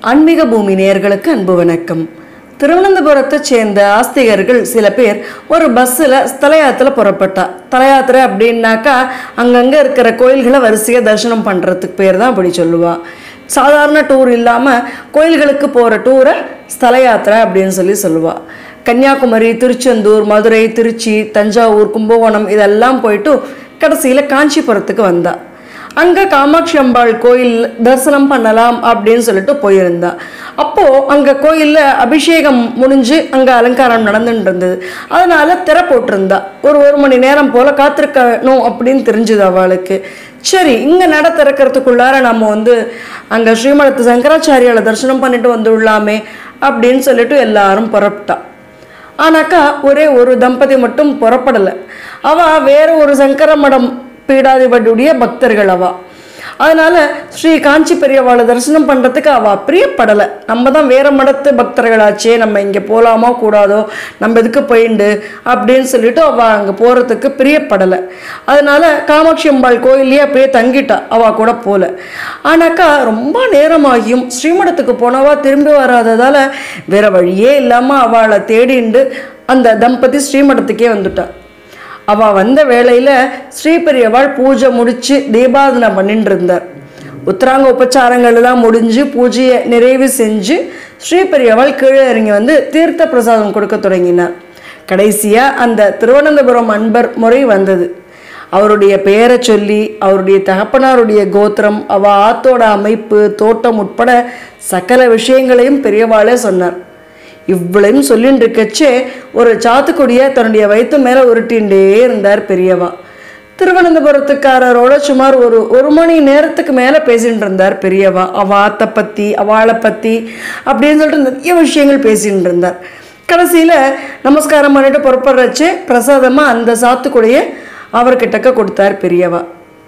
ஆன்மீக பூமி நேயர்களுக்கு அன்பு வணக்கம் திருவனந்தபுரத்தை சேர்ந்த ஆஸ்திகர்கள் சில பேர் ஒரு பஸ்ஸில் ஸ்தலயாத்திரை புறப்பட்டா தலயாத்திரை அப்படின்னாக்கா அங்கங்கே இருக்கிற கோயில்களை வரிசையாக தரிசனம் பண்ணுறதுக்கு பேர் தான் அப்படி சொல்லுவா சாதாரண டூர் இல்லாமல் கோயில்களுக்கு போகிற டூரை ஸ்தல யாத்திரை அப்படின்னு சொல்லி சொல்லுவா கன்னியாகுமரி திருச்செந்தூர் மதுரை திருச்சி தஞ்சாவூர் கும்பகோணம் இதெல்லாம் போயிட்டு கடைசியில் காஞ்சிபுரத்துக்கு வந்தா அங்கே காமாட்சி அம்பாள் கோயில் தரிசனம் பண்ணலாம் அப்படின்னு சொல்லிட்டு போயிருந்தா அப்போது அங்கே கோயிலில் அபிஷேகம் முடிஞ்சு அங்கே அலங்காரம் நடந்துட்டு இருந்தது அதனால திரை போட்டிருந்தா ஒரு ஒரு மணி நேரம் போல் காத்திருக்கணும் அப்படின்னு தெரிஞ்சுது அவளுக்கு சரி இங்கே நட திறக்கிறதுக்குள்ளார நம்ம வந்து அங்கே ஸ்ரீமடத்து சங்கராச்சாரியால தரிசனம் பண்ணிட்டு வந்துடலாமே அப்படின்னு சொல்லிட்டு எல்லாரும் புறப்பட்டா ஆனாக்கா ஒரே ஒரு தம்பதி மட்டும் புறப்படலை அவ வேற ஒரு சங்கர மடம் பீடாதிபதியுடைய பக்தர்கள் அவ அதனால ஸ்ரீ காஞ்சி பெரியவாளை தரிசனம் பண்ணுறதுக்கு அவ பிரியப்படலை நம்ம தான் வேற மடத்து பக்தர்களாச்சே நம்ம இங்கே போகலாமா கூடாதோ நம்ம எதுக்கு போயிண்டு அப்படின்னு சொல்லிட்டு அவ அங்கே போகிறதுக்கு பிரியப்படலை அதனால காமாட்சி அம்பாள் கோயிலையே அப்படியே தங்கிட்டா அவ கூட போல ஆனாக்கா ரொம்ப நேரமாகியும் ஸ்ரீமடத்துக்கு போனவா திரும்பி வராததால வேற வழியே இல்லாமல் அவளை தேடிண்டு அந்த தம்பதி ஸ்ரீமடத்துக்கே வந்துட்டா அவ வந்த வேளையில ஸ்ரீபெரியவாள் பூஜை முடிச்சு தீபாதனை பண்ணிட்டு இருந்தார் உத்தராங்க உபச்சாரங்கள் எல்லாம் முடிஞ்சு பூஜையை நிறைவு செஞ்சு ஸ்ரீபெரியவாள் கீழே இறங்கி வந்து தீர்த்த பிரசாதம் கொடுக்க தொடங்கினார் கடைசியா அந்த திருவனந்தபுரம் அன்பர் முறை வந்தது அவருடைய பெயரை சொல்லி அவருடைய தகப்பனாருடைய கோத்திரம் அவ ஆத்தோட அமைப்பு தோட்டம் உட்பட சகல விஷயங்களையும் பெரியவாளே சொன்னார் இவ்வளையும் சொல்லிட்டு இருக்கச்சே ஒரு சாத்துக்குடியை தன்னுடைய வயிற்று மேலே உருட்டின்ண்டே இருந்தார் பெரியவா திருவனந்தபுரத்துக்காரரோட சுமார் ஒரு ஒரு மணி நேரத்துக்கு மேலே பேசிட்டு இருந்தார் பெரியவா அவ ஆத்தை பற்றி அவளை பற்றி அப்படின்னு சொல்லிட்டு நிறைய விஷயங்கள் பேசிட்டு இருந்தார் கடைசியில் நமஸ்காரம் பண்ணிட்டு புறப்படுறச்சு பிரசாதமாக அந்த சாத்துக்குடியை அவர்கிட்டக்க கொடுத்தார் பெரியவா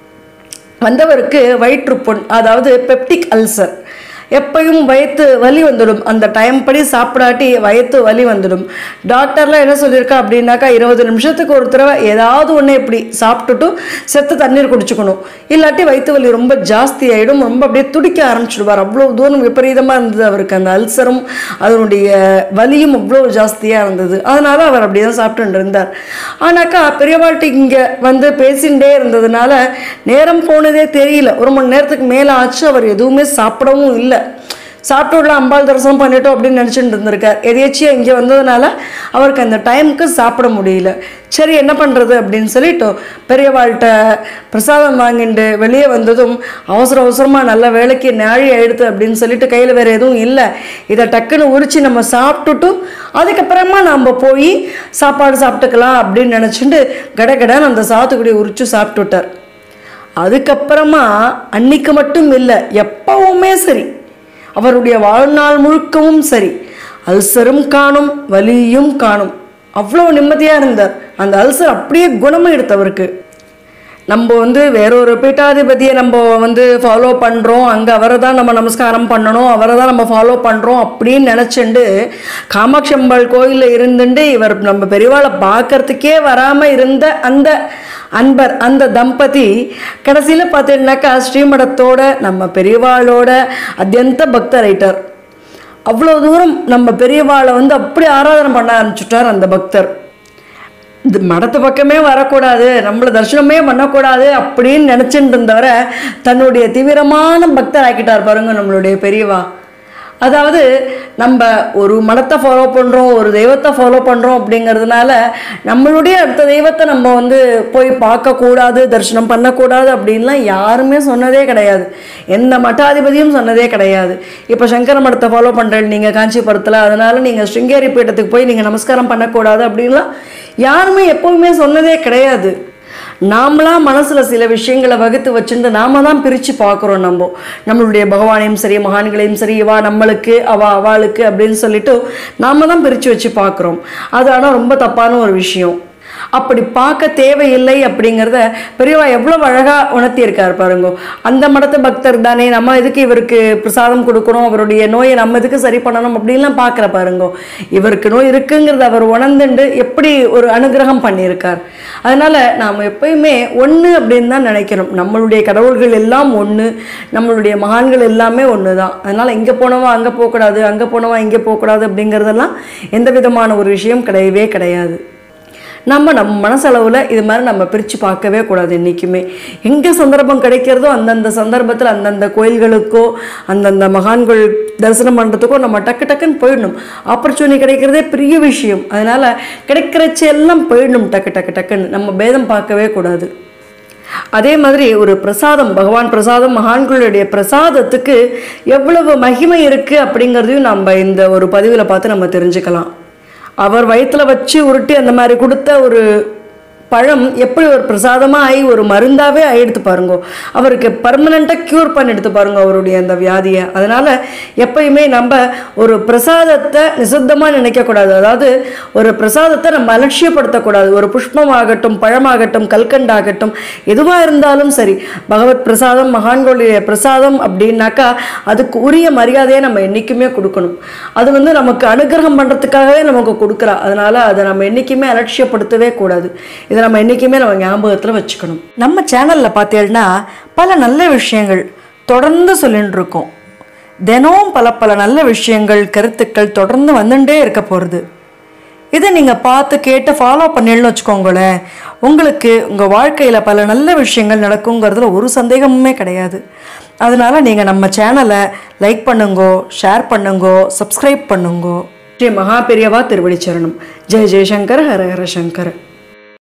வந்தவருக்கு வயிற்றுப்புண் அதாவது பெப்டிக் அல்சர் எப்பயும் வயிற்று வலி வந்துடும் அந்த டைம் படி சாப்பிடாட்டி வயிற்று வலி வந்துடும் டாக்டர்லாம் என்ன சொல்லியிருக்கா அப்படின்னாக்கா இருபது நிமிஷத்துக்கு ஒரு தடவை ஏதாவது ஒன்று இப்படி சாப்பிட்டுட்டு செத்து தண்ணீர் குடிச்சுக்கணும் இல்லாட்டி வயிற்று வலி ரொம்ப ஜாஸ்தி ஆகிடும் ரொம்ப அப்படியே துடிக்க ஆரம்பிச்சிடுவார் அவ்வளோ தூரம் விபரீதமாக இருந்தது அவருக்கு அந்த அல்சரும் அதனுடைய வலியும் அவ்வளோ ஜாஸ்தியாக இருந்தது அதனால் அவர் அப்படியே தான் சாப்பிட்டுட்டு இருந்தார் ஆனாக்கா பெரியவாட்டி இங்கே வந்து பேசிகிட்டே இருந்ததுனால நேரம் போனதே தெரியல ஒரு மணி நேரத்துக்கு மேலே ஆச்சு அவர் எதுவுமே சாப்பிடவும் இல்லை சாப்பிட்டு உள்ள அம்பாள் தரிசனம் பண்ணிட்டோம் அப்படின்னு நினச்சிட்டு இருந்திருக்கார் எதேச்சியாக இங்கே வந்ததுனால அவருக்கு அந்த டைமுக்கு சாப்பிட முடியல சரி என்ன பண்ணுறது அப்படின்னு சொல்லிட்டு பெரியவாள்கிட்ட பிரசாதம் வாங்கிட்டு வெளியே வந்ததும் அவசர அவசரமாக நல்ல வேலைக்கு நாழி ஆயிடுது அப்படின்னு சொல்லிட்டு கையில் வேறு எதுவும் இல்லை இதை டக்குன்னு உரிச்சு நம்ம சாப்பிட்டுட்டு அதுக்கப்புறமா நம்ம போய் சாப்பாடு சாப்பிட்டுக்கலாம் அப்படின்னு நினச்சிட்டு கடகடன்னு அந்த சாத்துக்குடியை உரிச்சு சாப்பிட்டுட்டார் அதுக்கப்புறமா அன்னைக்கு மட்டும் இல்லை எப்பவுமே சரி அவருடைய வாழ்நாள் முழுக்கவும் சரி அல்சரும் காணும் வலியும் காணும் அவ்வளோ நிம்மதியாக இருந்தார் அந்த அல்சர் அப்படியே குணமாக எடுத்தவருக்கு நம்ம வந்து வேற ஒரு பீட்டாதிபதியை நம்ம வந்து ஃபாலோ பண்ணுறோம் அங்கே அவரை தான் நம்ம நமஸ்காரம் பண்ணணும் அவரை தான் நம்ம ஃபாலோ பண்ணுறோம் அப்படின்னு நினச்சிண்டு காமாட்சி அம்பாள் கோயிலில் இருந்துட்டு இவர் நம்ம பெரியவாளை பார்க்கறதுக்கே வராமல் இருந்த அந்த அன்பர் அந்த தம்பதி கடைசியில் பார்த்தீங்கன்னாக்கா ஸ்ரீமடத்தோட நம்ம பெரியவாளோட அத்தியந்த பக்தர் ஆயிட்டார் அவ்வளோ தூரம் நம்ம பெரியவாளை வந்து அப்படி ஆராதனை பண்ண ஆரம்பிச்சுட்டார் அந்த பக்தர் இது மடத்து பக்கமே வரக்கூடாது நம்மளை தரிசனமே பண்ணக்கூடாது அப்படின்னு நினச்சிட்டு இருந்தவரை தன்னுடைய தீவிரமான பக்தர் ஆக்கிட்டார் பாருங்க நம்மளுடைய பெரியவா அதாவது நம்ம ஒரு மடத்தை ஃபாலோ பண்ணுறோம் ஒரு தெய்வத்தை ஃபாலோ பண்ணுறோம் அப்படிங்கிறதுனால நம்மளுடைய அடுத்த தெய்வத்தை நம்ம வந்து போய் பார்க்கக்கூடாது தரிசனம் பண்ணக்கூடாது அப்படின்லாம் யாருமே சொன்னதே கிடையாது எந்த மட்டாதிபதியும் சொன்னதே கிடையாது இப்போ சங்கர மடத்தை ஃபாலோ பண்ணுறேன் நீங்கள் காஞ்சிபுரத்தில் அதனால நீங்கள் ஸ்ருங்கேரி பீட்டத்துக்கு போய் நீங்கள் நமஸ்காரம் பண்ணக்கூடாது அப்படின்லாம் யாருமே எப்பவுமே சொன்னதே கிடையாது நாமளா மனசில் சில விஷயங்களை வகுத்து வச்சுருந்து நாம தான் பிரித்து பார்க்குறோம் நம்ம நம்மளுடைய பகவானையும் சரி மகான்களையும் சரி இவா நம்மளுக்கு அவ அவளுக்கு அப்படின்னு சொல்லிட்டு நாம தான் பிரித்து வச்சு பார்க்குறோம் அது ஆனால் ரொம்ப தப்பான ஒரு விஷயம் அப்படி பார்க்க தேவையில்லை அப்படிங்கிறத பெரியவா எவ்வளோ அழகாக உணர்த்தியிருக்கார் பாருங்க அந்த மடத்து பக்தர் தானே நம்ம எதுக்கு இவருக்கு பிரசாதம் கொடுக்கணும் அவருடைய நோயை நம்ம எதுக்கு சரி பண்ணணும் அப்படின்லாம் பார்க்குற பாருங்க இவருக்கு நோய் இருக்குங்கிறத அவர் உணர்ந்துண்டு எப்படி ஒரு அனுகிரகம் பண்ணியிருக்கார் அதனால நாம் எப்பயுமே ஒன்று அப்படின்னு தான் நினைக்கணும் நம்மளுடைய கடவுள்கள் எல்லாம் ஒன்று நம்மளுடைய மகான்கள் எல்லாமே ஒன்று தான் அதனால் இங்கே போனவா அங்கே போகக்கூடாது அங்கே போனவா இங்கே போகக்கூடாது அப்படிங்கிறதெல்லாம் எந்த விதமான ஒரு விஷயம் கிடையவே கிடையாது நம்ம நம்ம மனசளவில் இது மாதிரி நம்ம பிரித்து பார்க்கவே கூடாது என்றைக்குமே எங்கே சந்தர்ப்பம் கிடைக்கிறதோ அந்தந்த சந்தர்ப்பத்தில் அந்தந்த கோயில்களுக்கோ அந்தந்த மகான்கள் தரிசனம் பண்ணுறதுக்கோ நம்ம டக்கு டக்குன்னு போயிடணும் ஆப்பர்ச்சுனிட்டி கிடைக்கிறதே பெரிய விஷயம் அதனால் கிடைக்கிறச்ச எல்லாம் போயிடணும் டக்கு டக்கு டக்குன்னு நம்ம பேதம் பார்க்கவே கூடாது அதே மாதிரி ஒரு பிரசாதம் பகவான் பிரசாதம் மகான்களுடைய பிரசாதத்துக்கு எவ்வளவு மகிமை இருக்குது அப்படிங்கிறதையும் நம்ம இந்த ஒரு பதிவில் பார்த்து நம்ம தெரிஞ்சுக்கலாம் அவர் வயித்துல வச்சு உருட்டி அந்த மாதிரி கொடுத்த ஒரு பழம் எப்படி ஒரு பிரசாதமாக ஆகி ஒரு மருந்தாவே ஆகிடுத்து பாருங்க அவருக்கு பர்மனெண்ட்டாக க்யூர் பண்ணிடுத்து பாருங்க அவருடைய அந்த வியாதியை அதனால் எப்பயுமே நம்ம ஒரு பிரசாதத்தை நிசுத்தமாக நினைக்கக்கூடாது அதாவது ஒரு பிரசாதத்தை நம்ம அலட்சியப்படுத்தக்கூடாது ஒரு புஷ்பமாகட்டும் பழமாகட்டும் கல்கண்டாகட்டும் எதுவாக இருந்தாலும் சரி பகவத் பிரசாதம் மகான்களுடைய பிரசாதம் அப்படின்னாக்கா அதுக்கு உரிய மரியாதையை நம்ம என்றைக்குமே கொடுக்கணும் அது வந்து நமக்கு அனுகிரகம் பண்ணுறதுக்காகவே நமக்கு கொடுக்குறா அதனால் அதை நம்ம என்றைக்குமே அலட்சியப்படுத்தவே கூடாது இதை நம்ம என்றைக்குமே நம்ம ஞாபகத்தில் வச்சுக்கணும் நம்ம சேனலில் பார்த்தீங்கன்னா பல நல்ல விஷயங்கள் தொடர்ந்து சொல்லிட்டு இருக்கோம் தினம் பல பல நல்ல விஷயங்கள் கருத்துக்கள் தொடர்ந்து வந்துட்டே இருக்க போகிறது இதை நீங்கள் பார்த்து கேட்டு ஃபாலோ பண்ணிடணும்னு வச்சுக்கோங்களேன் உங்களுக்கு உங்கள் வாழ்க்கையில் பல நல்ல விஷயங்கள் நடக்குங்கிறதுல ஒரு சந்தேகமுமே கிடையாது அதனால் நீங்கள் நம்ம சேனலை லைக் பண்ணுங்கோ ஷேர் பண்ணுங்கோ சப்ஸ்கிரைப் பண்ணுங்கோ ஸ்ரீ மகா பெரியவா திருவடிச்சரணம் ஜெய ஜெயசங்கர் ஹர ஹர சங்கர்